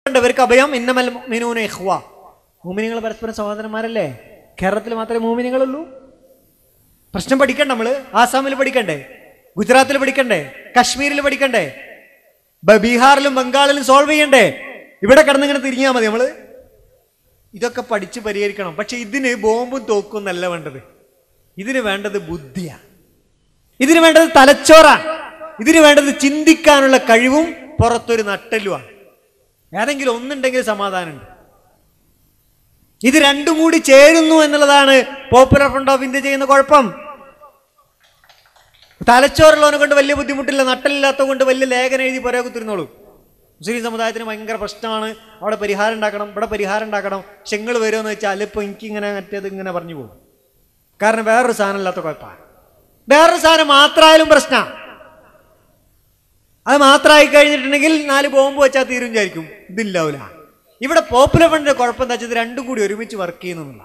ഇവർക്ക് അഭയം ഇന്നമൽ മിനൂന ഇഖ്വ മൂമിനികൾ പരസ്പരം സഹോദരന്മാരല്ലേ കേരളത്തിൽ മാത്രമേ മൂമിനികളുള്ളൂ പ്രശ്നം പഠിക്കണ്ട നമ്മള് ആസാമിൽ പഠിക്കണ്ടേ ഗുജറാത്തിൽ പഠിക്കണ്ടേ കശ്മീരിൽ പഠിക്കണ്ടേ ബ- ബീഹാറിലും ബംഗാളിലും സോൾവ് ചെയ്യണ്ടേ ഇവിടെ കിടന്നിങ്ങനെ തിരിഞ്ഞാൽ മതി നമ്മള് ഇതൊക്കെ പഠിച്ച് പരിഹരിക്കണം പക്ഷെ ഇതിന് ബോംബും തോക്കും എന്നല്ല വേണ്ടത് ഇതിന് വേണ്ടത് ബുദ്ധിയാണ് ഇതിന് വേണ്ടത് തലച്ചോറാണ് ഇതിന് വേണ്ടത് ചിന്തിക്കാനുള്ള കഴിവും പുറത്തൊരു നട്ടലുമാണ് ഏതെങ്കിലും ഒന്നുണ്ടെങ്കിൽ സമാധാനമുണ്ട് ഇത് രണ്ടും കൂടി ചേരുന്നു എന്നുള്ളതാണ് പോപ്പുലർ ഫ്രണ്ട് ഓഫ് ഇന്ത്യ ചെയ്യുന്ന കുഴപ്പം തലച്ചോറുള്ളവനെ കൊണ്ട് വലിയ ബുദ്ധിമുട്ടില്ല നട്ടലില്ലാത്തത് കൊണ്ട് വലിയ ലേഖനം എഴുതി പുറകെ കുത്തിരുന്നോളൂ മുസ്ലിം സമുദായത്തിന് ഭയങ്കര പ്രശ്നമാണ് അവിടെ പരിഹാരം ഉണ്ടാക്കണം ഇവിടെ പരിഹാരം ഉണ്ടാക്കണം ചെങ്ങൾ വരുമെന്ന് വെച്ചാൽ അല്ലിപ്പോൾ എനിക്കിങ്ങനെ മറ്റേത് ഇങ്ങനെ പറഞ്ഞു പോകും കാരണം വേറൊരു സാധനം ഇല്ലാത്ത കുഴപ്പമാണ് വേറൊരു സാധനം മാത്രമായാലും പ്രശ്നമാണ് അത് മാത്രമായി കഴിഞ്ഞിട്ടുണ്ടെങ്കിൽ നാല് ബോംബ് വെച്ചാൽ തീരും വിചാരിക്കും ഇതില്ലാവില്ല ഇവിടെ പോപ്പുലർ ഫണ്ടിന്റെ കുഴപ്പം എന്താ വെച്ചാൽ ഇത് രണ്ടും കൂടി ഒരുമിച്ച് വർക്ക് ചെയ്യുന്നുള്ള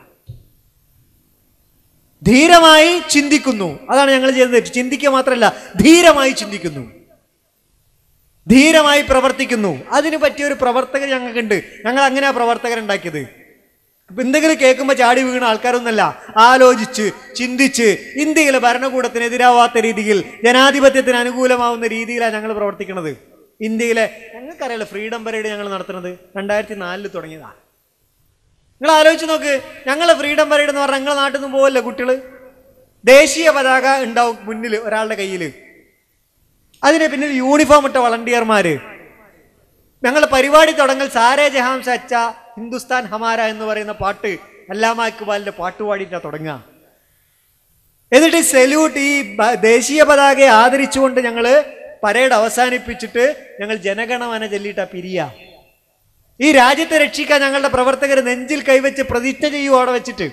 ധീരമായി ചിന്തിക്കുന്നു അതാണ് ഞങ്ങൾ ചെയ്യുന്നത് ചിന്തിക്കുക മാത്രമല്ല ധീരമായി ചിന്തിക്കുന്നു ധീരമായി പ്രവർത്തിക്കുന്നു അതിന് പറ്റിയ ഒരു പ്രവർത്തകർ ഞങ്ങൾക്കുണ്ട് ഞങ്ങൾ അങ്ങനെയാ പ്രവർത്തകരുണ്ടാക്കിയത് ഇപ്പൊ എന്തെങ്കിലും കേൾക്കുമ്പോൾ ചാടി വീണ ആൾക്കാരൊന്നല്ല ആലോചിച്ച് ചിന്തിച്ച് ഇന്ത്യയിലെ ഭരണകൂടത്തിനെതിരാവാത്ത രീതിയിൽ ജനാധിപത്യത്തിന് അനുകൂലമാവുന്ന രീതിയിലാണ് ഞങ്ങൾ പ്രവർത്തിക്കുന്നത് ഇന്ത്യയിലെ ഞങ്ങൾക്കറിയാലോ ഫ്രീഡം പരേഡ് ഞങ്ങൾ നടത്തുന്നത് രണ്ടായിരത്തി നാലിൽ തുടങ്ങിയതാണ് നിങ്ങൾ ആലോചിച്ച് നോക്ക് ഞങ്ങളെ ഫ്രീഡം പരേഡ് എന്ന് പറഞ്ഞാൽ ഞങ്ങളെ നാട്ടിൽ നിന്ന് പോവല്ലേ കുട്ടികൾ ദേശീയ പതാക ഉണ്ടാവും മുന്നിൽ ഒരാളുടെ കയ്യിൽ അതിന് പിന്നിൽ യൂണിഫോം ഇട്ട വളണ്ടിയർമാര് ഞങ്ങൾ പരിപാടി തുടങ്ങൽ സാരേ ജഹാം സച്ച ഹിന്ദുസ്ഥാൻ ഹമാര എന്ന് പറയുന്ന പാട്ട് അല്ലാമ ഇക്ബാലിന്റെ പാട്ട് പാടിയിട്ടാ തുടങ്ങുക എന്നിട്ട് സെല്യൂട്ട് ഈ ബ- ദേശീയ പതാകയെ ആദരിച്ചുകൊണ്ട് ഞങ്ങൾ പരേഡ് അവസാനിപ്പിച്ചിട്ട് ഞങ്ങൾ ജനഗണമന ചൊല്ലിയിട്ടാ പിരിയ ഈ രാജ്യത്തെ രക്ഷിക്കാൻ ഞങ്ങളുടെ പ്രവർത്തകർ നെഞ്ചിൽ കൈവച്ച് പ്രതിജ്ഞ ചെയ്യുമോ അവിടെ വെച്ചിട്ട്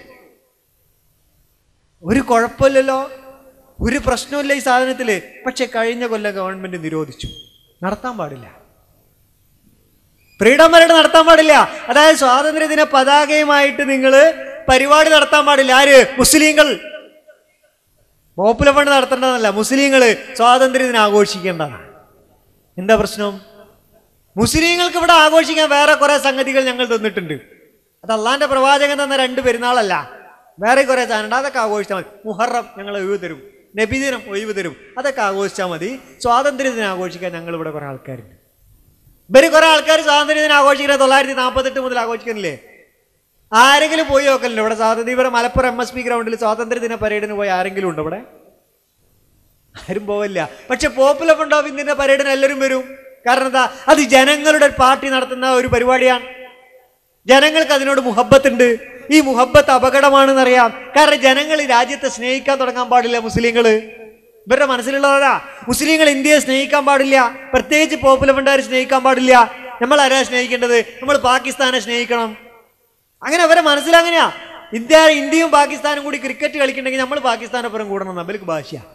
ഒരു കുഴപ്പമില്ലല്ലോ ഒരു പ്രശ്നമില്ല ഈ സാധനത്തില് പക്ഷെ കഴിഞ്ഞ കൊല്ലം ഗവൺമെന്റ് നിരോധിച്ചു നടത്താൻ പാടില്ല ഫ്രീഡം പരേഡ് നടത്താൻ പാടില്ല അതായത് സ്വാതന്ത്ര്യദിന പതാകയുമായിട്ട് നിങ്ങൾ പരിപാടി നടത്താൻ പാടില്ല ആര് മുസ്ലിങ്ങൾ പോപ്പുലർ ഫണ്ട് നടത്തേണ്ടതല്ല മുസ്ലിങ്ങൾ സ്വാതന്ത്ര്യദിനം ആഘോഷിക്കേണ്ടതാണ് എന്താ പ്രശ്നം മുസ്ലിങ്ങൾക്ക് ഇവിടെ ആഘോഷിക്കാൻ വേറെ കുറെ സംഗതികൾ ഞങ്ങൾ തന്നിട്ടുണ്ട് അത് അള്ളാന്റെ പ്രവാചകൻ തന്ന രണ്ട് പെരുന്നാളല്ല വേറെ കുറെ സാധനം അതൊക്കെ ആഘോഷിച്ചാൽ മതി മുഹറം ഞങ്ങൾ ഒഴിവ് തരും നബിദിനം ഒഴിവ് തരും അതൊക്കെ ആഘോഷിച്ചാൽ മതി സ്വാതന്ത്ര്യദിനം ആഘോഷിക്കാൻ ഞങ്ങൾ ഇവിടെ കുറെ ആൾക്കാരുണ്ട് ഇവര് കുറെ ആൾക്കാർ സ്വാതന്ത്ര്യദിനം ആഘോഷിക്കുന്നത് തൊള്ളായിരത്തി നാൽപ്പത്തെട്ട് മുതൽ ആഘോഷിക്കുന്നില്ലേ ആരെങ്കിലും പോയി നോക്കല്ലോ ഇവിടെ സ്വാതന്ത്ര്യ ഇവിടെ മലപ്പുറം എം എസ് പി ഗ്രൗണ്ടിൽ സ്വാതന്ത്ര്യദിന പരേഡിന് പോയി ആരെങ്കിലും ഉണ്ടോ ഇവിടെ ആരും പോവില്ല പക്ഷെ പോപ്പുലർ ഫണ്ട് ഓഫ് ഇന്ത്യന്റെ പരേഡിന് എല്ലാവരും വരും കാരണം എന്താ അത് ജനങ്ങളുടെ പാർട്ടി നടത്തുന്ന ഒരു പരിപാടിയാണ് ജനങ്ങൾക്ക് അതിനോട് മുഹബത്തുണ്ട് ഈ മുഹബത്ത് അപകടമാണെന്നറിയാം കാരണം ജനങ്ങൾ ഈ രാജ്യത്തെ സ്നേഹിക്കാൻ തുടങ്ങാൻ പാടില്ല മുസ്ലിങ്ങൾ ഇവരുടെ മനസ്സിലുള്ളതാ മുസ്ലിങ്ങൾ ഇന്ത്യയെ സ്നേഹിക്കാൻ പാടില്ല പ്രത്യേകിച്ച് പോപ്പുലർ ഫണ്ടുകാർ സ്നേഹിക്കാൻ പാടില്ല നമ്മൾ ആരാ സ്നേഹിക്കേണ്ടത് നമ്മൾ പാകിസ്ഥാനെ സ്നേഹിക്കണം അങ്ങനെ അവരെ മനസ്സിലങ്ങനെയാ ഇന്ത്യ ഇന്ത്യയും പാകിസ്ഥാനും കൂടി ക്രിക്കറ്റ് കളിക്കണമെങ്കിൽ നമ്മൾ പാകിസ്ഥാനൊപ്പരം കൂടണം നമ്മൾക്ക് ഭാഷയാണ്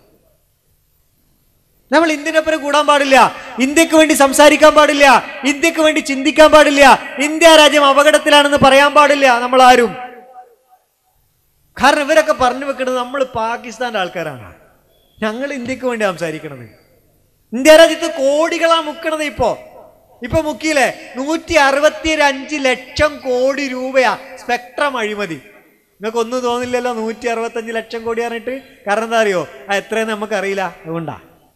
നമ്മൾ ഇന്ത്യനൊപ്പം കൂടാൻ പാടില്ല ഇന്ത്യക്ക് വേണ്ടി സംസാരിക്കാൻ പാടില്ല ഇന്ത്യക്ക് വേണ്ടി ചിന്തിക്കാൻ പാടില്ല ഇന്ത്യ രാജ്യം അപകടത്തിലാണെന്ന് പറയാൻ പാടില്ല നമ്മൾ ആരും കാരണം ഇവരൊക്കെ പറഞ്ഞു വെക്കുന്നത് നമ്മൾ പാകിസ്ഥാന്റെ ആൾക്കാരാണ് ഞങ്ങൾ ഇന്ത്യക്ക് വേണ്ടി സംസാരിക്കണത് ഇന്ത്യ രാജ്യത്ത് കോടികളാ മുക്കണത് ഇപ്പോ ഇപ്പൊ മുക്കിയില്ലേ നൂറ്റി അറുപത്തി അഞ്ച് ലക്ഷം കോടി രൂപയാ സ്പെക്ട്രം അഴിമതി നിങ്ങൾക്ക് ഒന്നും തോന്നില്ലല്ലോ നൂറ്റി അറുപത്തഞ്ച് ലക്ഷം കോടി പറഞ്ഞിട്ട് കാരണം എന്താ അറിയോ ആ എത്രയെന്ന് നമുക്കറിയില്ല അതുകൊണ്ടാ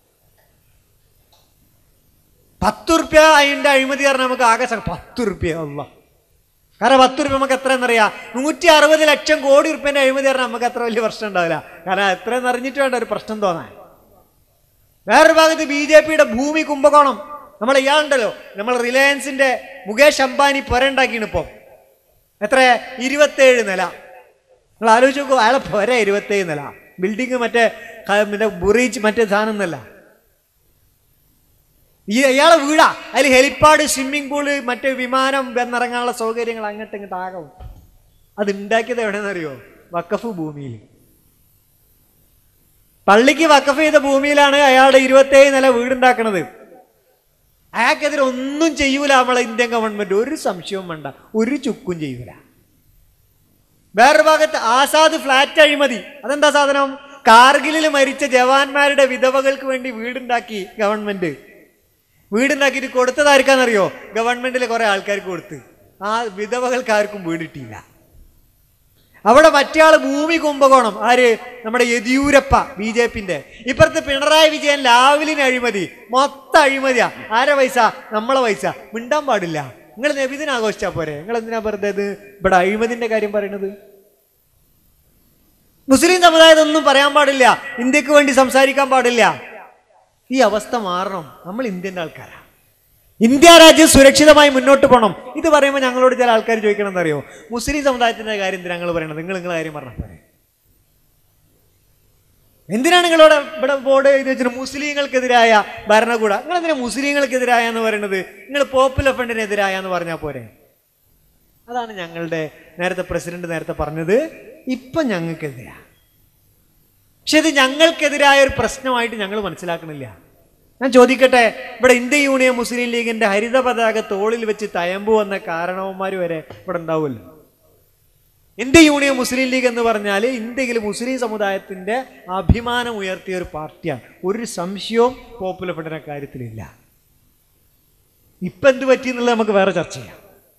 പത്ത് റുപ്യ അതിന്റെ അഴിമതി പറഞ്ഞാൽ നമുക്ക് ആകെ സ- പത്ത് റുപ്യ അല്ല കാരണം പത്ത് റുപ്യ നമുക്ക് എത്രയെന്നറിയാം നൂറ്റി അറുപത് ലക്ഷം കോടി റുപ്യന്റെ അഴിമതി പറഞ്ഞാൽ നമുക്ക് അത്ര വലിയ പ്രശ്നം ഉണ്ടാവില്ല കാരണം എത്രയെന്ന് അറിഞ്ഞിട്ട് വേണ്ട ഒരു പ്രശ്നം തോന്നാൻ വേറൊരു ഭാഗത്ത് ബി ജെ പിയുടെ ഭൂമി കുംഭകോണം നമ്മൾ ഇയാളുണ്ടല്ലോ നമ്മൾ റിലയൻസിന്റെ മുകേഷ് അംബാനി പുരണ്ടാക്കിയാണ് ഇപ്പം എത്ര ഇരുപത്തേഴ് നില നിങ്ങൾ ആലോചിച്ച് നോക്കൂ അയാളെ പുര ഇരുപത്തേഴ് നില ബിൽഡിങ് മറ്റേ ക- മറ്റേ ബുറീച്ച് മറ്റേ സാധനം എന്നല്ല ഈ ഇയാളെ വീടാ അതിൽ ഹെലിപ്പാഡ് സ്വിമ്മിംഗ് പൂള് മറ്റേ വിമാനം വന്നിറങ്ങാനുള്ള സൗകര്യങ്ങൾ അങ്ങോട്ട് ഇങ്ങോട്ട് ആകും അത് ഉണ്ടാക്കിയത് എവിടെയെന്ന് അറിയോ വക്കഫ് ഭൂമിയിൽ പള്ളിക്ക് വക്കഫ് ചെയ്ത ഭൂമിയിലാണ് അയാളുടെ ഇരുപത്തേഴ് നില വീടുണ്ടാക്കണത് അയാൾക്കെതിരെ ഒന്നും ചെയ്യൂല നമ്മളെ ഇന്ത്യൻ ഗവൺമെന്റ് ഒരു സംശയവും വേണ്ട ഒരു ചുക്കും ചെയ്യൂല വേറൊരു ഭാഗത്ത് ആസാദ് ഫ്ലാറ്റ് അഴിമതി അതെന്താ സാധനം കാർഗിലിൽ മരിച്ച ജവാന്മാരുടെ വിധവകൾക്ക് വേണ്ടി വീടുണ്ടാക്കി ഗവൺമെന്റ് വീടുണ്ടാക്കിയിട്ട് കൊടുത്തതായിരിക്കാന്നറിയോ ഗവൺമെന്റിലെ കുറെ ആൾക്കാർക്ക് കൊടുത്ത് ആ വിധവകൾക്ക് ആർക്കും വീട് കിട്ടിയില്ല അവിടെ മറ്റേ ആള് ഭൂമി കുംഭകോണം ആര് നമ്മുടെ യെദ്യൂരപ്പ ബി ജെ പിന്റെ ഇപ്പുറത്ത് പിണറായി വിജയൻ ലാവലിന് അഴിമതി മൊത്തം അഴിമതിയാ ആരെ പൈസ നമ്മളെ പൈസ മിണ്ടാൻ പാടില്ല നിങ്ങൾ നബിദിന് ആഘോഷിച്ചാ പോരെ നിങ്ങൾ എന്തിനാ വെറുതെ ഇത് ഇവിടെ അഴിമതിന്റെ കാര്യം പറയുന്നത് മുസ്ലിം സമുദായത്തൊന്നും പറയാൻ പാടില്ല ഇന്ത്യക്ക് വേണ്ടി സംസാരിക്കാൻ പാടില്ല ഈ അവസ്ഥ മാറണം നമ്മൾ ഇന്ത്യൻ്റെ ആൾക്കാരാ ഇന്ത്യ രാജ്യം സുരക്ഷിതമായി മുന്നോട്ട് പോകണം ഇത് പറയുമ്പോൾ ഞങ്ങളോട് ചില ആൾക്കാർ ചോദിക്കണം എന്നറിയോ മുസ്ലിം സമുദായത്തിന്റെ കാര്യം എന്തിനാ ഞങ്ങൾ പറയണത് നിങ്ങൾ നിങ്ങളെ കാര്യം പറഞ്ഞാൽ പോരെ എന്തിനാണ് നിങ്ങളോട് ഇവിടെ ബോർഡ് എഴുതി വെച്ചിട്ട് മുസ്ലിങ്ങൾക്കെതിരായ ഭരണകൂടം നിങ്ങൾ എന്തിനാ മുസ്ലിങ്ങൾക്കെതിരായ എന്ന് പറയുന്നത് നിങ്ങൾ പോപ്പുലർ ഫണ്ടിനെതിരായ എന്ന് പറഞ്ഞാൽ പോരെ അതാണ് ഞങ്ങളുടെ നേരത്തെ പ്രസിഡന്റ് നേരത്തെ പറഞ്ഞത് ഇപ്പം ഞങ്ങൾക്കെതിരാ പക്ഷെ ഇത് ഞങ്ങൾക്കെതിരായ ഒരു പ്രശ്നമായിട്ട് ഞങ്ങൾ മനസ്സിലാക്കണില്ല ഞാൻ ചോദിക്കട്ടെ ഇവിടെ ഇന്ത്യ യൂണിയൻ മുസ്ലിം ലീഗിന്റെ ഹരിത പതാക തോളിൽ വെച്ച് തയമ്പു വന്ന കാരണവന്മാർ വരെ ഇവിടെ ഉണ്ടാവുമല്ലോ ഇന്ത്യ യൂണിയൻ മുസ്ലിം ലീഗ് എന്ന് പറഞ്ഞാൽ ഇന്ത്യയിൽ മുസ്ലിം സമുദായത്തിന്റെ അഭിമാനം ഉയർത്തിയ ഒരു പാർട്ടിയാണ് ഒരു സംശയവും പോപ്പുലർ ഫണ്ടിന്റെ കാര്യത്തിലില്ല ഇപ്പൊ എന്ത് പറ്റി എന്നുള്ളത് നമുക്ക് വേറെ ചർച്ച ചെയ്യാം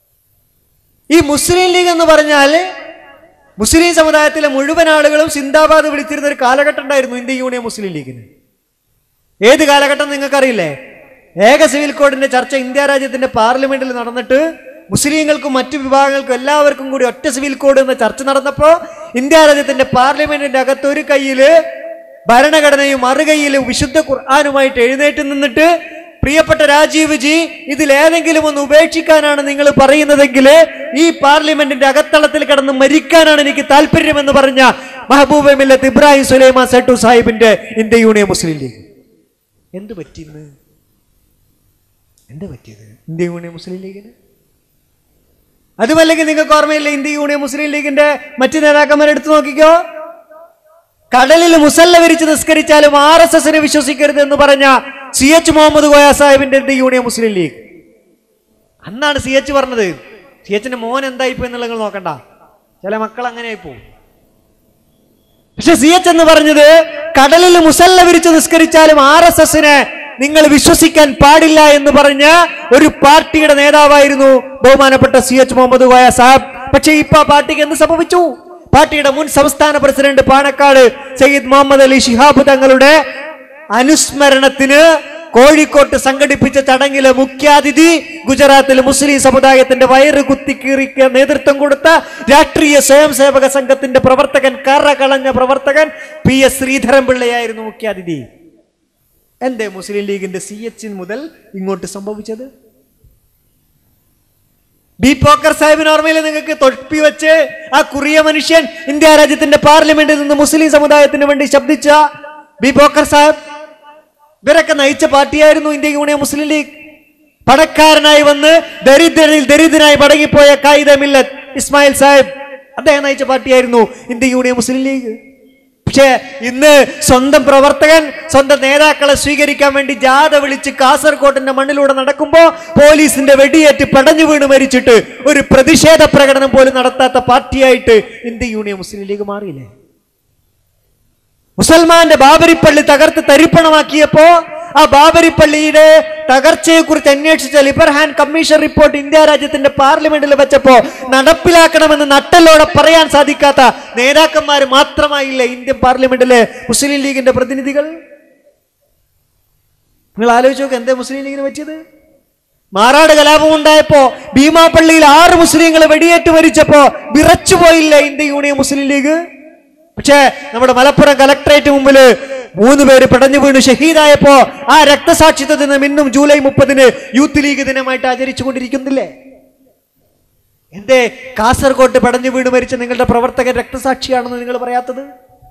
ഈ മുസ്ലിം ലീഗ് എന്ന് പറഞ്ഞാൽ മുസ്ലിം സമുദായത്തിലെ മുഴുവൻ ആളുകളും സിന്ദാബാദ് വിളിച്ചിരുന്ന ഒരു കാലഘട്ടം ഉണ്ടായിരുന്നു ഇന്ത്യ യൂണിയൻ മുസ്ലിം ലീഗിന് ഏത് കാലഘട്ടം നിങ്ങൾക്കറിയില്ലേ ഏക സിവിൽ കോഡിന്റെ ചർച്ച ഇന്ത്യ രാജ്യത്തിന്റെ പാർലമെന്റിൽ നടന്നിട്ട് മുസ്ലിങ്ങൾക്കും മറ്റു വിഭാഗങ്ങൾക്കും എല്ലാവർക്കും കൂടി ഒറ്റ സിവിൽ കോഡ് എന്ന ചർച്ച നടന്നപ്പോ ഇന്ത്യ രാജ്യത്തിന്റെ പാർലമെന്റിന്റെ അകത്ത് ഒരു കയ്യില് ഭരണഘടനയും മറുകൈയിൽ വിശുദ്ധ ഖുർആാനുമായിട്ട് എഴുന്നേറ്റ് നിന്നിട്ട് പ്രിയപ്പെട്ട രാജീവ് ജി ഇതിൽ ഏതെങ്കിലും ഒന്ന് ഉപേക്ഷിക്കാനാണ് നിങ്ങൾ പറയുന്നതെങ്കിൽ ഈ പാർലമെന്റിന്റെ അകത്തളത്തിൽ കിടന്ന് മരിക്കാനാണ് എനിക്ക് താല്പര്യമെന്ന് പറഞ്ഞ മഹബൂബ മില്ലത്ത് ഇബ്രാഹിം സുലൈമാൻ സെട്ടു സാഹിബിന്റെ ഇന്ത്യ യൂണിയൻ മുസ്ലിം ലീഗ് എന്ത് പറ്റിയെന്ന് എന്താ പറ്റിയത് ഇന്ത്യ യൂണിയൻ മുസ്ലിം ലീഗിന് അതുമല്ലെങ്കിൽ നിങ്ങൾക്ക് ഓർമ്മയില്ല ഇന്ത്യ യൂണിയൻ മുസ്ലിം ലീഗിന്റെ മറ്റു നേതാക്കന്മാരെ എടുത്തു നോക്കിക്കോ കടലിൽ മുസല്ല വിരിച്ച് നിസ്കരിച്ചാലും ആർ എസ് എസിനെ വിശ്വസിക്കരുത് എന്ന് പറഞ്ഞ സി എച്ച് മുഹമ്മദ് കോയ സാഹിബിന്റെ ഇന്ത്യ യൂണിയൻ മുസ്ലിം ലീഗ് അന്നാണ് സി എച്ച് പറഞ്ഞത് സി എച്ചിന്റെ മോൻ എന്തായിപ്പോ എന്നുള്ളത് നിങ്ങൾ നോക്കണ്ട ചില മക്കൾ അങ്ങനെ ആയിപ്പോ പക്ഷെ സി എച്ച് എന്ന് പറഞ്ഞത് കടലിൽ മുസല്ല വിരിച്ച് നിസ്കരിച്ചാലും ആർ എസ് എസിനെ നിങ്ങൾ വിശ്വസിക്കാൻ പാടില്ല എന്ന് പറഞ്ഞ ഒരു പാർട്ടിയുടെ നേതാവായിരുന്നു ബഹുമാനപ്പെട്ട സി എച്ച് മുഹമ്മദ് കോയ സാഹിബ് പക്ഷേ ഇപ്പൊ ആ പാർട്ടിക്ക് എന്ത് സംഭവിച്ചു പാർട്ടിയുടെ മുൻ സംസ്ഥാന പ്രസിഡന്റ് പാണക്കാട് സയ്യിദ് മുഹമ്മദ് അലി ശിഹാബ് തങ്ങളുടെ അനുസ്മരണത്തിന് കോഴിക്കോട്ട് സംഘടിപ്പിച്ച ചടങ്ങിലെ മുഖ്യാതിഥി ഗുജറാത്തിലെ മുസ്ലിം സമുദായത്തിന്റെ വയറ് കുത്തിക്കീറിക്ക് നേതൃത്വം കൊടുത്ത രാഷ്ട്രീയ സ്വയം സേവക സംഘത്തിന്റെ പ്രവർത്തകൻ കറ കളഞ്ഞ പ്രവർത്തകൻ പി എസ് ശ്രീധരൻ പിള്ളയായിരുന്നു മുഖ്യാതിഥി എന്തേ മുസ്ലിം ലീഗിന്റെ സി എച്ച് മുതൽ ഇങ്ങോട്ട് സംഭവിച്ചത് ബി പോക്കർ സാഹിബിന് ഓർമ്മയിൽ നിങ്ങൾക്ക് തൊപ്പി വെച്ച് ആ കുറിയ മനുഷ്യൻ ഇന്ത്യ രാജ്യത്തിന്റെ പാർലമെന്റിൽ നിന്ന് മുസ്ലിം സമുദായത്തിന് വേണ്ടി ശബ്ദിച്ച ബി പോക്കർ സാഹിബ് ഇവരൊക്കെ നയിച്ച പാർട്ടിയായിരുന്നു ഇന്ത്യ യൂണിയൻ മുസ്ലിം ലീഗ് പണക്കാരനായി വന്ന് ദരിദ്രനിൽ ദരിദ്രനായി മടങ്ങിപ്പോയ കായിദ മില്ലത്ത് ഇസ്മായിൽ സാഹിബ് അദ്ദേഹം നയിച്ച പാർട്ടിയായിരുന്നു ഇന്ത്യ യൂണിയൻ മുസ്ലിം ലീഗ് പക്ഷേ ഇന്ന് സ്വന്തം പ്രവർത്തകൻ സ്വന്തം നേതാക്കളെ സ്വീകരിക്കാൻ വേണ്ടി ജാഥ വിളിച്ച് കാസർകോട്ടിന്റെ മണ്ണിലൂടെ നടക്കുമ്പോ പോലീസിന്റെ വെടിയേറ്റ് പടഞ്ഞു വീണ് മരിച്ചിട്ട് ഒരു പ്രതിഷേധ പ്രകടനം പോലും നടത്താത്ത പാർട്ടിയായിട്ട് ഇന്ത്യ യൂണിയൻ മുസ്ലിം ലീഗ് മാറിയില്ലേ മുസൽമാന്റെ ബാബരിപ്പള്ളി തകർത്ത് തരിപ്പണമാക്കിയപ്പോ ആ ബാബരിപ്പള്ളിയുടെ തകർച്ചയെ കുറിച്ച് അന്വേഷിച്ച ലിബർഹാൻ കമ്മീഷൻ റിപ്പോർട്ട് ഇന്ത്യ രാജ്യത്തിന്റെ പാർലമെന്റിൽ വെച്ചപ്പോ നടപ്പിലാക്കണമെന്ന് നട്ടലോടെ പറയാൻ സാധിക്കാത്ത നേതാക്കന്മാർ മാത്രമായില്ല ഇന്ത്യൻ പാർലമെന്റിലെ മുസ്ലിം ലീഗിന്റെ പ്രതിനിധികൾ നിങ്ങൾ ആലോചിച്ച് നോക്ക് എന്തേ മുസ്ലിം ലീഗിന് പറ്റിയത് മാറാട് കലാപം ഉണ്ടായപ്പോ ഭീമാപ്പള്ളിയിൽ ആറ് മുസ്ലിങ്ങൾ വെടിയേറ്റ് മരിച്ചപ്പോ വിറച്ചുപോയില്ല ഇന്ത്യ യൂണിയൻ മുസ്ലിം ലീഗ് പക്ഷേ നമ്മുടെ മലപ്പുറം കലക്ടറേറ്റ് മുമ്പില് മൂന്ന് പേര് പിടഞ്ഞു വീണ് ഷഹീദായപ്പോ ആ രക്തസാക്ഷിത്വ ദിനം ഇന്നും ജൂലൈ മുപ്പതിന് യൂത്ത് ലീഗ് ദിനമായിട്ട് ആചരിച്ചു കൊണ്ടിരിക്കുന്നില്ലേ എന്തേ കാസർഗോട്ട് പടഞ്ഞു വീണ് മരിച്ച നിങ്ങളുടെ പ്രവർത്തകൻ രക്തസാക്ഷിയാണെന്ന് നിങ്ങൾ പറയാത്തത്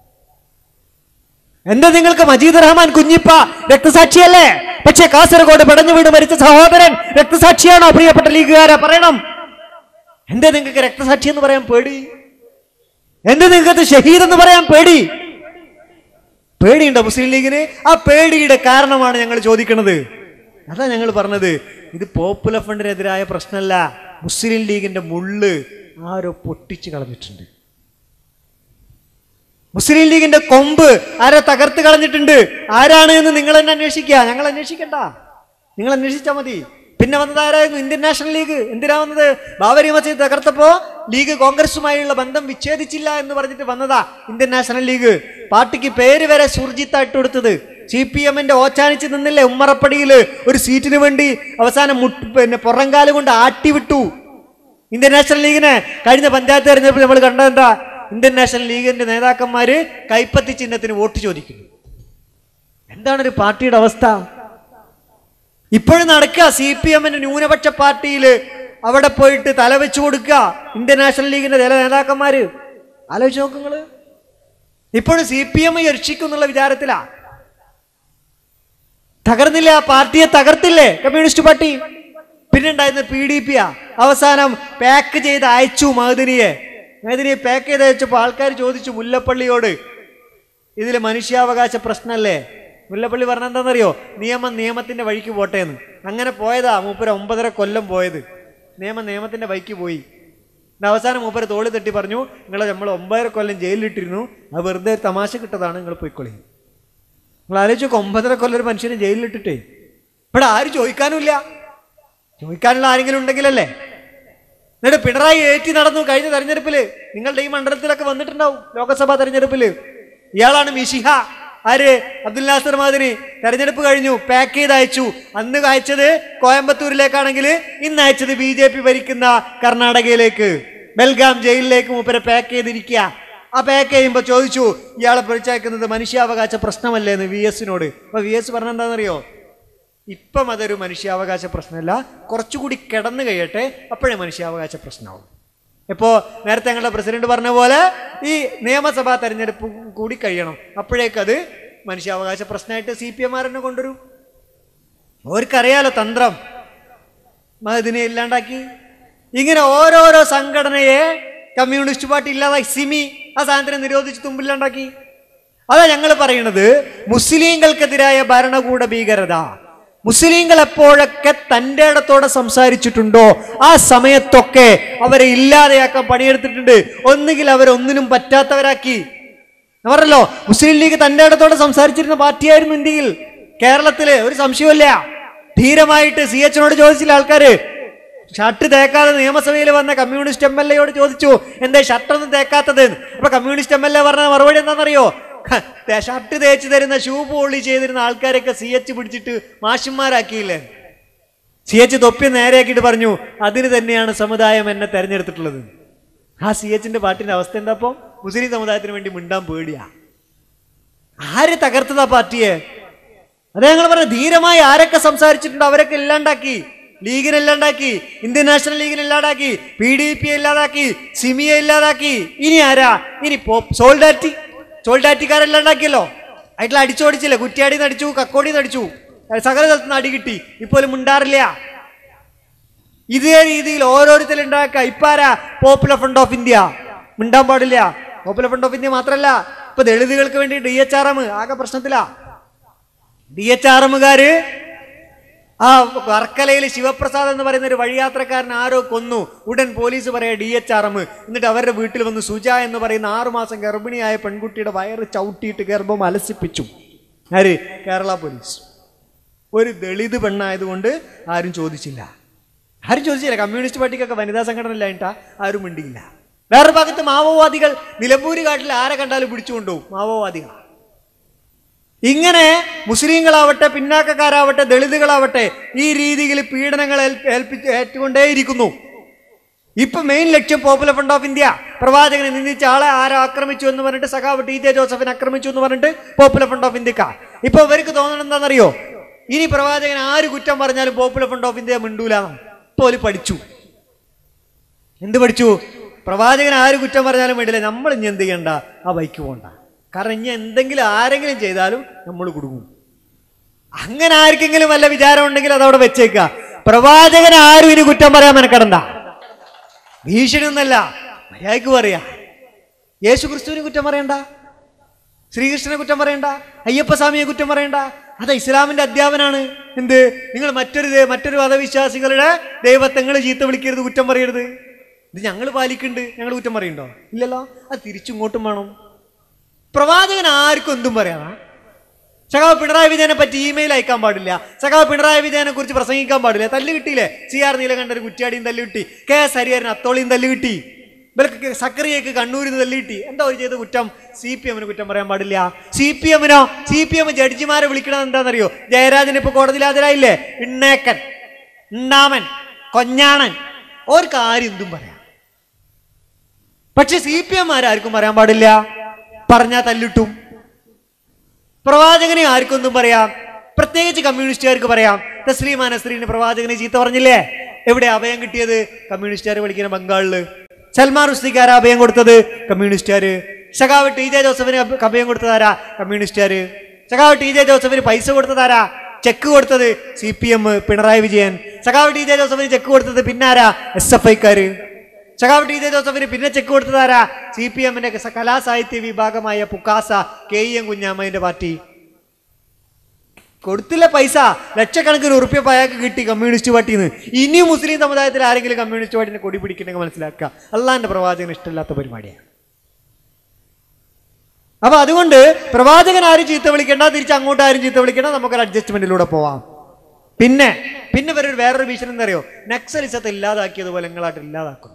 എന്താ നിങ്ങൾക്ക് മജീദ് റഹ്മാൻ കുഞ്ഞിപ്പ രക്തസാക്ഷിയല്ലേ പക്ഷേ കാസർഗോഡ് പടഞ്ഞു വീണ് മരിച്ച സഹോദരൻ രക്തസാക്ഷിയാണോ പ്രിയപ്പെട്ട ലീഗുകാരെ പറയണം എന്താ നിങ്ങൾക്ക് രക്തസാക്ഷി എന്ന് പറയാൻ പേടി എന്ത് നിങ്ങൾക്ക് ഷഹീദ് എന്ന് പറയാൻ പേടി പേടിയുണ്ടോ മുസ്ലിം ലീഗിന് ആ പേടിയുടെ കാരണമാണ് ഞങ്ങൾ ചോദിക്കുന്നത് അതാ ഞങ്ങൾ പറഞ്ഞത് ഇത് പോപ്പുലർ ഫണ്ടിനെതിരായ പ്രശ്നമല്ല മുസ്ലിം ലീഗിന്റെ മുള്ള് ആരോ പൊട്ടിച്ചു കളഞ്ഞിട്ടുണ്ട് മുസ്ലിം ലീഗിന്റെ കൊമ്പ് ആരോ തകർത്ത് കളഞ്ഞിട്ടുണ്ട് ആരാണ് എന്ന് നിങ്ങൾ തന്നെ അന്വേഷിക്കുക ഞങ്ങൾ അന്വേഷിക്കണ്ട നിങ്ങൾ അന്വേഷിച്ചാൽ മതി പിന്നെ വന്നതാരായിരുന്നു ഇന്ത്യൻ നാഷണൽ ലീഗ് എന്തിനാ വന്നത് ബാബരി മസ്ജിദ് തകർത്തപ്പോ ലീഗ് കോൺഗ്രസുമായുള്ള ബന്ധം വിച്ഛേദിച്ചില്ല എന്ന് പറഞ്ഞിട്ട് വന്നതാ ഇന്ത്യൻ നാഷണൽ ലീഗ് പാർട്ടിക്ക് പേര് വരെ സുർജിത്ത ഇട്ടുകൊടുത്തത് സി പി എമ്മിന്റെ ഓച്ചാനിച്ച് നിന്നില്ലേ ഉമ്മറപ്പടിയിൽ ഒരു സീറ്റിന് വേണ്ടി അവസാനം മുട്ട് പിന്നെ പുറംകാല് കൊണ്ട് ആട്ടിവിട്ടു ഇന്ത്യൻ നാഷണൽ ലീഗിനെ കഴിഞ്ഞ പഞ്ചായത്ത് തെരഞ്ഞെടുപ്പിൽ നമ്മൾ കണ്ടതെന്താ ഇന്ത്യൻ നാഷണൽ ലീഗിന്റെ നേതാക്കന്മാര് കൈപ്പത്തി ചിഹ്നത്തിന് വോട്ട് ചോദിക്കുന്നു എന്താണ് ഒരു പാർട്ടിയുടെ അവസ്ഥ ഇപ്പോഴും നടക്കുക സി പി എമ്മിന്റെ ന്യൂനപക്ഷ പാർട്ടിയിൽ അവിടെ പോയിട്ട് തല വെച്ചു കൊടുക്കുക ഇന്ത്യൻ നാഷണൽ ലീഗിന്റെ ചില നേതാക്കന്മാര് ആലോചിച്ച് നോക്കുങ്ങള് ഇപ്പോഴും സി പി എം രക്ഷിക്കും എന്നുള്ള വിചാരത്തിലാ തകർന്നില്ല ആ പാർട്ടിയെ തകർത്തില്ലേ കമ്മ്യൂണിസ്റ്റ് പാർട്ടി പിന്നെ ഉണ്ടായിരുന്ന പി ഡി പി ആ അവസാനം പാക്ക് ചെയ്ത് അയച്ചു മഹദിനിയെ മഹദിനിയെ പാക്ക് ചെയ്ത് അയച്ചപ്പോൾ ആൾക്കാർ ചോദിച്ചു മുല്ലപ്പള്ളിയോട് ഇതിൽ മനുഷ്യാവകാശ പ്രശ്നമല്ലേ മുല്ലപ്പള്ളി പറഞ്ഞ എന്താണെന്നറിയോ നിയമം നിയമത്തിന്റെ വഴിക്ക് പോട്ടെ എന്ന് അങ്ങനെ പോയതാ മൂപ്പര ഒമ്പതര കൊല്ലം പോയത് നിയമം നിയമത്തിന്റെ വഴിക്ക് പോയി എന്നിട്ട് അവസാനം മൂപ്പര തോളി തട്ടി പറഞ്ഞു നിങ്ങളെ നമ്മൾ ഒമ്പതര കൊല്ലം ജയിലിലിട്ടിരുന്നു അത് വെറുതെ ഒരു തമാശ കിട്ടതാണ് നിങ്ങൾ പോയിക്കൊള്ളി നിങ്ങൾ ആലോചിച്ച് നോക്ക് ഒമ്പതര കൊല്ലം ഒരു മനുഷ്യനെ ജയിലിലിട്ടിട്ടേ ഇവിടെ ആരും ചോദിക്കാനുമില്ല ചോദിക്കാനുള്ള ആരെങ്കിലും ഉണ്ടെങ്കിലല്ലേ എന്നിട്ട് പിണറായി ഏറ്റി നടന്നു കഴിഞ്ഞ തെരഞ്ഞെടുപ്പില് നിങ്ങളുടെ ഈ മണ്ഡലത്തിലൊക്കെ വന്നിട്ടുണ്ടാവും ലോക്സഭാ തെരഞ്ഞെടുപ്പില് ഇയാളാണ് മിഷിഹ ആര് അബ്ദുൽ നാസർ മാതിരി തെരഞ്ഞെടുപ്പ് കഴിഞ്ഞു പാക്ക് ചെയ്ത് അയച്ചു അന്ന് അയച്ചത് കോയമ്പത്തൂരിലേക്കാണെങ്കിൽ ഇന്ന് അയച്ചത് ബി ജെ പി ഭരിക്കുന്ന കർണാടകയിലേക്ക് ബൽഗാം ജയിലിലേക്ക് മൂപ്പരെ പാക്ക് ചെയ്തിരിക്കുക ആ പാക്ക് ചെയ്യുമ്പോൾ ചോദിച്ചു ഇയാളെ പിടിച്ചയക്കുന്നത് മനുഷ്യാവകാശ പ്രശ്നമല്ലേ എന്ന് വി എസിനോട് അപ്പൊ വി എസ് പറഞ്ഞെന്താണെന്നറിയോ ഇപ്പം അതൊരു മനുഷ്യാവകാശ പ്രശ്നമല്ല കുറച്ചുകൂടി കിടന്നു കഴിയട്ടെ അപ്പോഴേ മനുഷ്യാവകാശ പ്രശ്നമാവും ഇപ്പോൾ നേരത്തെ ഞങ്ങളുടെ പ്രസിഡന്റ് പറഞ്ഞ പോലെ ഈ നിയമസഭാ തെരഞ്ഞെടുപ്പ് കൂടി കഴിയണം അപ്പോഴേക്കത് മനുഷ്യാവകാശ പ്രശ്നമായിട്ട് സി പി എമാർ തന്നെ കൊണ്ടുവരും അവർക്കറിയാലോ തന്ത്രം മഹദിനെ ഇല്ലാണ്ടാക്കി ഇങ്ങനെ ഓരോരോ സംഘടനയെ കമ്മ്യൂണിസ്റ്റ് പാർട്ടി ഇല്ലാതാക്കി സിമി ആ സാധനത്തിനെ നിരോധിച്ച് തുമ്പില്ലാണ്ടാക്കി അതാ ഞങ്ങൾ പറയുന്നത് മുസ്ലിങ്ങൾക്കെതിരായ ഭരണകൂട ഭീകരത മുസ്ലിങ്ങൾ എപ്പോഴൊക്കെ തൻ്റെ ഇടത്തോടെ സംസാരിച്ചിട്ടുണ്ടോ ആ സമയത്തൊക്കെ അവരെ ഇല്ലാതെയാക്കാൻ പണിയെടുത്തിട്ടുണ്ട് ഒന്നുകിൽ അവരൊന്നിനും പറ്റാത്തവരാക്കി ഞാൻ പറഞ്ഞല്ലോ മുസ്ലിം ലീഗ് തൻ്റെ ഇടത്തോടെ സംസാരിച്ചിരുന്ന പാർട്ടിയായിരുന്നു ഇന്ത്യയിൽ കേരളത്തില് ഒരു സംശയമില്ല ധീരമായിട്ട് സി എച്ചിനോട് ചോദിച്ചില്ല ആൾക്കാര് ഷർട്ട് തേക്കാതെ നിയമസഭയിൽ വന്ന കമ്മ്യൂണിസ്റ്റ് എം എൽ എയോട് ചോദിച്ചു എന്തേ ഷർട്ടൊന്നും തേക്കാത്തത് അപ്പൊ കമ്മ്യൂണിസ്റ്റ് എം എൽ എ പറഞ്ഞ മറുപടി എന്താണെന്നറിയോ ഷർട്ട് തേച്ച് തരുന്ന ഷൂ പോളി ചെയ്തിരുന്ന ആൾക്കാരൊക്കെ സി എച്ച് പിടിച്ചിട്ട് മാഷന്മാരാക്കിയില്ലേ സി എച്ച് തൊപ്പി നേരെയാക്കിയിട്ട് പറഞ്ഞു അതിന് തന്നെയാണ് സമുദായം എന്നെ തെരഞ്ഞെടുത്തിട്ടുള്ളത് ആ സി എച്ചിന്റെ പാർട്ടിന്റെ അവസ്ഥ എന്താ അപ്പോ മുസ്ലിം സമുദായത്തിന് വേണ്ടി മിണ്ടാൻ പേടിയാ ആര് തകർത്തതാ പാർട്ടിയെ അതെ ഞങ്ങൾ പറഞ്ഞു ധീരമായി ആരൊക്കെ സംസാരിച്ചിട്ടുണ്ടോ അവരൊക്കെ ഇല്ലാണ്ടാക്കി ലീഗിനെ ഇല്ലാണ്ടാക്കി ഇന്ത്യൻ നാഷണൽ ലീഗിനെ ഇല്ലാണ്ടാക്കി പി ഡി പി ഇല്ലാതാക്കി സിമിയെ ഇല്ലാതാക്കി ഇനി ആരാ ഇനി പോപ്പ് സോൾഡാറ്റി സോൾഡാറ്റിക്കാരെല്ലാണ്ടാക്കിയല്ലോ ആയിട്ടുള്ള അടിച്ചോടിച്ചില്ലേ കുറ്റിയാടി നടിച്ചു കക്കോടി നടിച്ചു സകല സ്ഥലത്ത് നിന്ന് അടി കിട്ടി ഇപ്പോൾ മിണ്ടാറില്ല ഇതേ രീതിയിൽ ഓരോരുത്തരും ഉണ്ടാക്കുക ഇപ്പാരാ പോപ്പുലർ ഫ്രണ്ട് ഓഫ് ഇന്ത്യ മിണ്ടാൻ പാടില്ല പോപ്പുലർ ഫ്രണ്ട് ഓഫ് ഇന്ത്യ മാത്രമല്ല ഇപ്പൊ ദളിതുകൾക്ക് വേണ്ടി ഡി എച്ച് ആർ എം ആകെ പ്രശ്നത്തിലാ ഡി എച്ച് ആർ എമ്മുകാര് ആ വർക്കലയിൽ ശിവപ്രസാദ് എന്ന് പറയുന്ന ഒരു വഴിയാത്രക്കാരൻ ആരോ കൊന്നു ഉടൻ പോലീസ് പറയാ ഡി എച്ച് ആർ എം എന്നിട്ട് അവരുടെ വീട്ടിൽ വന്ന് സുജ എന്ന് പറയുന്ന ആറുമാസം ഗർഭിണിയായ പെൺകുട്ടിയുടെ വയറ് ചവിട്ടിയിട്ട് ഗർഭം അലസിപ്പിച്ചു ആര് കേരള പോലീസ് ഒരു ദളിത് പെണ്ണായതുകൊണ്ട് ആരും ചോദിച്ചില്ല ആരും ചോദിച്ചില്ല കമ്മ്യൂണിസ്റ്റ് പാർട്ടിക്കൊക്കെ വനിതാ സംഘടന ഇല്ലായിട്ടാ ആരും മിണ്ടിയില്ല വേറൊരു ഭാഗത്ത് മാവോവാദികൾ നിലമ്പൂര് കാട്ടിൽ ആരെ കണ്ടാലും പിടിച്ചു കൊണ്ടുപോകും മാവോവാദികൾ ഇങ്ങനെ മുസ്ലിങ്ങളാവട്ടെ പിന്നാക്കക്കാരാവട്ടെ ദളിതുകളാവട്ടെ ഈ രീതിയിൽ പീഡനങ്ങൾ ഏൽപ്പ- ഏൽപ്പിച്ച് ഏറ്റുകൊണ്ടേയിരിക്കുന്നു ഇപ്പൊ മെയിൻ ലക്ഷ്യം പോപ്പുലർ ഫ്രണ്ട് ഓഫ് ഇന്ത്യ പ്രവാചകനെ നിന്ദിച്ച ആളെ ആരെ ആക്രമിച്ചു എന്ന് പറഞ്ഞിട്ട് സഖാവ് ടി ജെ ജോസഫിനെ ആക്രമിച്ചു എന്ന് പറഞ്ഞിട്ട് പോപ്പുലർ ഫ്രണ്ട് ഓഫ് ഇന്ത്യക്ക ഇപ്പൊ ഇവർക്ക് തോന്നണം എന്താണെന്നറിയോ ഇനി പ്രവാചകൻ ആര് കുറ്റം പറഞ്ഞാലും പോപ്പുലർ ഫ്രണ്ട് ഓഫ് ഇന്ത്യ മിണ്ടൂല പോലും പഠിച്ചു എന്ത് പഠിച്ചു പ്രവാചകൻ ആര് കുറ്റം പറഞ്ഞാലും വേണ്ടില്ല നമ്മൾ ഇനി എന്ത് ചെയ്യണ്ട ആ ബൈക്ക് പോകണ്ട കാരണം ഇനി എന്തെങ്കിലും ആരെങ്കിലും ചെയ്താലും നമ്മൾ കുടുങ്ങും അങ്ങനെ ആർക്കെങ്കിലും വല്ല വിചാരം ഉണ്ടെങ്കിൽ അതവിടെ വെച്ചേക്കുക പ്രവാചകൻ ആരും ഇനി കുറ്റം പറയാൻ മെനക്കെടണ്ട ഭീഷണി ഒന്നല്ല മര്യാദക്ക് പറയാ യേശു ക്രിസ്തുവിന് കുറ്റം പറയണ്ട ശ്രീകൃഷ്ണനെ കുറ്റം പറയണ്ട അയ്യപ്പസ്വാമിയെ കുറ്റം പറയണ്ട അത് ഇസ്ലാമിന്റെ അധ്യാപനാണ് എന്ത് നിങ്ങൾ മറ്റൊരു ദേ- മറ്റൊരു മതവിശ്വാസികളുടെ ദൈവത്വങ്ങൾ ചീത്ത വിളിക്കരുത് കുറ്റം പറയരുത് ഇത് ഞങ്ങൾ പാലിക്കുന്നുണ്ട് ഞങ്ങൾ കുറ്റം പറയണ്ടോ ഇല്ലല്ലോ അത് തിരിച്ചിങ്ങോട്ടും വേണം പ്രവാചകൻ ആർക്കും എന്തും പറയാം സഖാവ് പിണറായി വിജയനെ പറ്റി ഇമെയിൽ അയക്കാൻ പാടില്ല സഖാവ് പിണറായി വിജയനെ കുറിച്ച് പ്രസംഗിക്കാൻ പാടില്ല തല്ല് കിട്ടിയില്ലേ സി ആർ നീലകണ്ഠന് കുറ്റ്യാടിയും തല്ല് കിട്ടി കെ എസ് ഹരിഹരൻ അത്തോളിയും തല്ല് കിട്ടി ഇവർക്ക് സക്രിയക്ക് കണ്ണൂരിൽ നിന്ന് തല്ല് കിട്ടി എന്താ ഒരു ചെയ്ത കുറ്റം സി പി എമ്മിന് കുറ്റം പറയാൻ പാടില്ല സി പി എമ്മിനോ സി പി എം ജഡ്ജിമാരെ വിളിക്കണത് എന്താണെന്നറിയോ ജയരാജൻ ഇപ്പൊ കോടതിയിൽ ഹാജരായില്ലേ ഇണ്ണേക്കൻ ഇണ്ണാമൻ കൊഞ്ഞാണൻ ഒരു കാര്യം എന്തും പറയാം പക്ഷെ സി പി എം ആർക്കും പറയാൻ പാടില്ല പറഞ്ഞാൽ തല്ലിട്ടും പ്രവാചകനെ ആർക്കൊന്നും പറയാം പ്രത്യേകിച്ച് കമ്മ്യൂണിസ്റ്റുകാർക്ക് പറയാം തസ്ലീമാ നസ്രീന് പ്രവാചകനെ ചീത്ത പറഞ്ഞില്ലേ എവിടെ അഭയം കിട്ടിയത് കമ്മ്യൂണിസ്റ്റുകാർ പഠിക്കുന്ന ബംഗാളില് സൽമാൻ റുസ്തിക്കാര അഭയം കൊടുത്തത് കമ്മ്യൂണിസ്റ്റുകാര് സഖാവ് ടി ജെ ജോസഫിന് അഭ- അഭയം കൊടുത്തതാരാ കമ്മ്യൂണിസ്റ്റുകാര് സഖാവ് ടി ജെ ജോസഫിന് പൈസ കൊടുത്തതാരാ ചെക്ക് കൊടുത്തത് C P M Pinarayi Vijayan സഖാവ് ടി ജെ ജോസഫിന് ചെക്ക് കൊടുത്തത് പിന്നാരാ എസ് എഫ് ഐക്കാര് സഖാവ് ടി ജെ ജോസഫിന് പിന്നെ ചെക്ക് കൊടുത്തതാരാ സി പി എമ്മിന്റെ കലാസാഹിത്യ വിഭാഗമായ പുക്കാസ കെ ഇ എം കുഞ്ഞാമ്മന്റെ പാർട്ടി കൊടുത്തില്ല പൈസ ലക്ഷക്കണക്കിന് ഉറുപ്പ്യ അയാൾക്ക് കിട്ടി കമ്മ്യൂണിസ്റ്റ് പാർട്ടിയിൽ നിന്ന് ഇനിയും മുസ്ലിം സമുദായത്തിൽ ആരെങ്കിലും കമ്മ്യൂണിസ്റ്റ് പാർട്ടിനെ കൊടി പിടിക്കണമെങ്കിൽ മനസ്സിലാക്കുക അള്ളാന്റെ പ്രവാചകന് ഇഷ്ടമില്ലാത്ത പരിപാടിയാണ് അപ്പൊ അതുകൊണ്ട് പ്രവാചകൻ ആരും ചീത്ത വിളിക്കേണ്ട തിരിച്ച് അങ്ങോട്ട് ആരും ചീത്ത വിളിക്കേണ്ട നമുക്കൊരു അഡ്ജസ്റ്റ്മെന്റിലൂടെ പോവാം പിന്നെ പിന്നെ വരെ വേറൊരു ഭീഷണി എന്താ അറിയോ നക്സലിസത്തെ ഇല്ലാതാക്കിയതുപോലെ നിങ്ങളായിട്ട് ഇല്ലാതാക്കുന്നു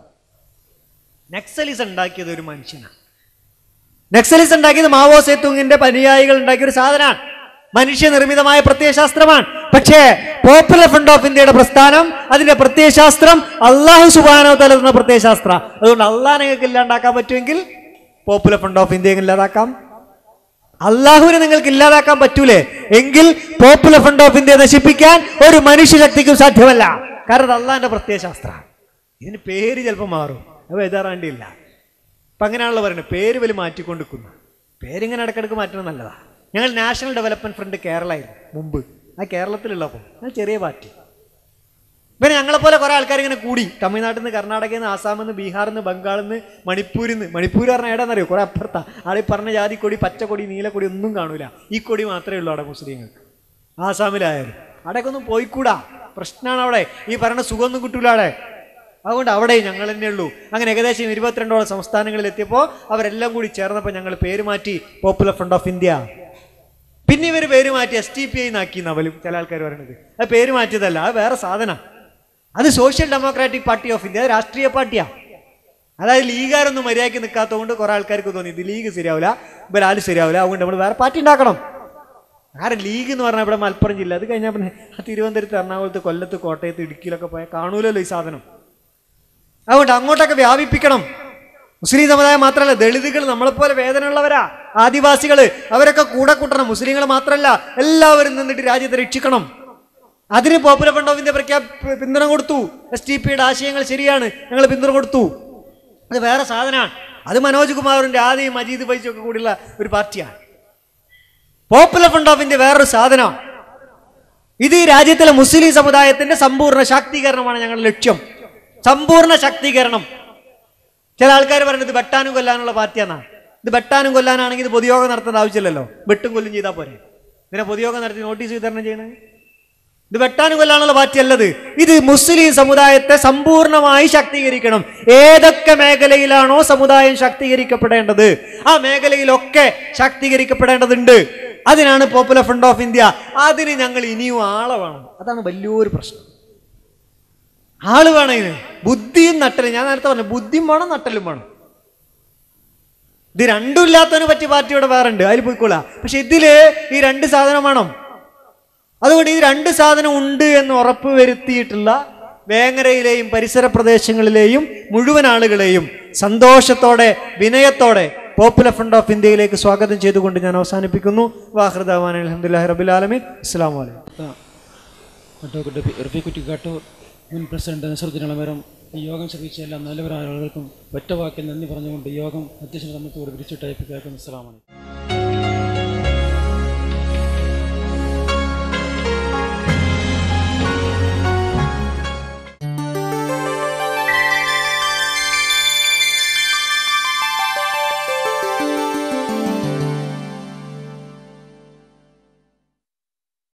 നക്സലിസം ഉണ്ടാക്കിയത് ഒരു മനുഷ്യനാണ് നക്സലിസം ഉണ്ടാക്കിയത് മാവോ സേത്തുങ്ങിന്റെ അനുയായികൾ ഉണ്ടാക്കിയ ഒരു സാധനമാണ് മനുഷ്യനിർമ്മിതമായ പ്രത്യയശാസ്ത്രമാണ് പക്ഷേ പോപ്പുലർ ഫ്രണ്ട് ഓഫ് ഇന്ത്യയുടെ പ്രസ്ഥാനം അതിന്റെ പ്രത്യയശാസ്ത്രം അള്ളാഹു സുബാനോ തലർന്ന പ്രത്യയശാസ്ത്ര അതുകൊണ്ട് അള്ളാഹ് നിങ്ങൾക്ക് ഇല്ലാണ്ടാക്കാൻ പറ്റുമെങ്കിൽ പോപ്പുലർ ഫ്രണ്ട് ഓഫ് ഇന്ത്യ ഇല്ലാതാക്കാം അള്ളാഹുവിനെ നിങ്ങൾക്ക് ഇല്ലാതാക്കാൻ പറ്റൂലേ എങ്കിൽ പോപ്പുലർ ഫ്രണ്ട് ഓഫ് ഇന്ത്യ നശിപ്പിക്കാൻ ഒരു മനുഷ്യശക്തിക്കും സാധ്യമല്ല കാരണം അത് അള്ളാഹിന്റെ പ്രത്യയശാസ്ത്രമാണ് ഇതിന് പേര് ചിലപ്പോൾ മാറും അത് ബേജാറാണ്ടിയില്ല അപ്പം അങ്ങനെയാണല്ലോ പറയുന്നത് പേര് വലിയ മാറ്റിക്കൊണ്ടിരിക്കുന്നു പേരിങ്ങനെ ഇടയ്ക്കിടയ്ക്ക് മാറ്റണം നല്ലതാ ഞങ്ങൾ നാഷണൽ ഡെവലപ്മെന്റ് ഫ്രണ്ട് കേരളമായിരുന്നു മുമ്പ് ആ കേരളത്തിലുള്ളപ്പോൾ ഞങ്ങൾ ചെറിയ പാർട്ടി പിന്നെ ഞങ്ങളെപ്പോലെ കുറേ ആൾക്കാർ ഇങ്ങനെ കൂടി തമിഴ്നാട്ടിൽ നിന്ന് കർണാടകയിൽ നിന്ന് ആസാമിൽ നിന്ന് ബീഹാറിൽ നിന്ന് ബംഗാളിൽ നിന്ന് മണിപ്പൂരിൽ നിന്ന് മണിപ്പൂർ പറഞ്ഞാൽ ഏടാന്നറിയോ കുറേ അപ്പുറത്താ ആളീ പറഞ്ഞ ജാതി കൊടി പച്ചക്കൊടി നീലക്കൊടി ഒന്നും കാണൂല ഈ കൊടി മാത്രമേ ഉള്ളൂ അവിടെ മുസ്ലിങ്ങൾക്ക് ആസാമിലായാലും അവിടെയൊക്കെ ഒന്നും പോയിക്കൂടാ പ്രശ്നമാണ് അവിടെ ഈ പറഞ്ഞ സുഖമൊന്നും കിട്ടൂല അവിടെ അതുകൊണ്ട് അവിടെ ഞങ്ങൾ തന്നെ ഉള്ളൂ അങ്ങനെ ഏകദേശം ഇരുപത്തിരണ്ടോളം സംസ്ഥാനങ്ങളിൽ എത്തിയപ്പോൾ അവരെല്ലാം കൂടി ചേർന്നപ്പോൾ ഞങ്ങൾ പേര് മാറ്റി പോപ്പുലർ ഫ്രണ്ട് ഓഫ് ഇന്ത്യ പിന്നെ ഇവർ പേര് മാറ്റി എസ് ടി പി ഐ നാക്കി അവലും ചില ആൾക്കാർ പറയുന്നത് അത് പേര് മാറ്റിയതല്ല അത് വേറെ സാധനം അത് social democratic party of India അത് രാഷ്ട്രീയ പാർട്ടിയാണ് അതായത് ലീഗുകാരൊന്നും മര്യാദയ്ക്ക് നിൽക്കാത്തതുകൊണ്ട് കുറേ ആൾക്കാർക്ക് തോന്നി ഇത് ലീഗ് ശരിയാവില്ല ഇവരാലും ശരിയാവില്ല അതുകൊണ്ട് നമ്മൾ വേറെ പാർട്ടി ഉണ്ടാക്കണം കാരണം ലീഗ് എന്ന് പറഞ്ഞാൽ ഇവിടെ മലപ്പുറം ജില്ല അത് കഴിഞ്ഞാൽ പിന്നെ ആ തിരുവനന്തപുരത്ത് എറണാകുളത്ത് കൊല്ലത്ത് കോട്ടയത്ത് ഇടുക്കിയിലൊക്കെ പോയാൽ കാണൂലല്ലോ ഈ സാധനം അതുകൊണ്ട് അങ്ങോട്ടൊക്കെ വ്യാപിപ്പിക്കണം മുസ്ലിം സമുദായം മാത്രമല്ല ദളിതുകൾ നമ്മളെപ്പോലെ വേദനയുള്ളവരാ ആദിവാസികൾ അവരൊക്കെ കൂടെ കൂട്ടണം മുസ്ലിങ്ങൾ മാത്രമല്ല എല്ലാവരും നിന്നിട്ട് രാജ്യത്തെ രക്ഷിക്കണം അതിന് പോപ്പുലർ ഫ്രണ്ട് ഓഫ് ഇന്ത്യ പ്രഖ്യാ പിന്തുണ കൊടുത്തു എസ് ടി പിയുടെ ആശയങ്ങൾ ശരിയാണ് ഞങ്ങൾ പിന്തുണ കൊടുത്തു അത് വേറെ സാധനമാണ് അത് മനോജ് കുമാറിന്റെ ആദ്യം മജീദ് ഫൈസും ഒക്കെ കൂടിയുള്ള ഒരു പാർട്ടിയാണ് പോപ്പുലർ ഫ്രണ്ട് ഓഫ് ഇന്ത്യ വേറൊരു സാധനമാണ് ഇത് ഈ രാജ്യത്തിലെ മുസ്ലിം സമുദായത്തിന്റെ സമ്പൂർണ്ണ ശാക്തീകരണമാണ് ഞങ്ങളുടെ ലക്ഷ്യം സമ്പൂർണ്ണ ശാക്തീകരണം ചില ആൾക്കാർ പറയുന്നത് ഇത് വെട്ടാനും കൊല്ലാനുള്ള പാർട്ടിയാണെന്നാണ് ഇത് വെട്ടാനും കൊല്ലാനാണെങ്കിൽ ഇത് പൊതുയോഗം നടത്തേണ്ട ആവശ്യമില്ലല്ലോ വെട്ടും കൊല്ലും ചെയ്താൽ പോരെ ഇതിനെ പൊതുയോഗം നടത്തി നോട്ടീസ് വിതരണം ചെയ്യണേ ഇത് വെട്ടാനും കൊല്ലാനുള്ള പാർട്ടിയല്ലത് ഇത് മുസ്ലിം സമുദായത്തെ സമ്പൂർണ്ണമായി ശാക്തീകരിക്കണം ഏതൊക്കെ മേഖലയിലാണോ സമുദായം ശാക്തീകരിക്കപ്പെടേണ്ടത് ആ മേഖലയിലൊക്കെ ശാക്തീകരിക്കപ്പെടേണ്ടതുണ്ട് അതിനാണ് പോപ്പുലർ ഫ്രണ്ട് ഓഫ് ഇന്ത്യ അതിന് ഞങ്ങൾ ഇനിയും ആളെ വേണം അതാണ് വലിയൊരു പ്രശ്നം ആള് വേണം ഇതിന് ബുദ്ധിയും നട്ടലും ഞാൻ നേരത്തെ പറഞ്ഞു ബുദ്ധിയും വേണം നട്ടലും വേണം ഇത് രണ്ടും ഇല്ലാത്തതിന് പറ്റിയ പാർട്ടി ഇവിടെ വേറെ ഉണ്ട് അതിൽ പോയിക്കോളാം പക്ഷെ ഇതില് ഈ രണ്ട് സാധനം വേണം അതുകൊണ്ട് ഈ രണ്ട് സാധനം ഉണ്ട് എന്ന് ഉറപ്പ് വരുത്തിയിട്ടുള്ള വേങ്ങരയിലെയും പരിസര പ്രദേശങ്ങളിലെയും മുഴുവൻ ആളുകളെയും സന്തോഷത്തോടെ വിനയത്തോടെ പോപ്പുലർ ഫ്രണ്ട് ഓഫ് ഇന്ത്യയിലേക്ക് സ്വാഗതം ചെയ്തുകൊണ്ട് ഞാൻ അവസാനിപ്പിക്കുന്നു വാഹൃദാൻ അലഹമുല്ലാ റബുലാലമി അസ്സാം വലൈക്കും അഡ്വക്കേറ്റ് റഫീഖ് കുറ്റിക്കാട്ടൂർ മുൻ പ്രസിഡന്റ് നസറുദ്ദീൻ അളമരം ഈ യോഗം ശ്രമിച്ച എല്ലാ നല്ലവരായ ആളുകൾക്കും ഒറ്റ വാക്കിൽ നന്ദി പറഞ്ഞുകൊണ്ട് യോഗം അധ്യക്ഷനെ നമ്മത്തോട് പിരിച്ചുവിട്ടയപ്പിക്കാക്കും അസ്സലാമലൈക്കും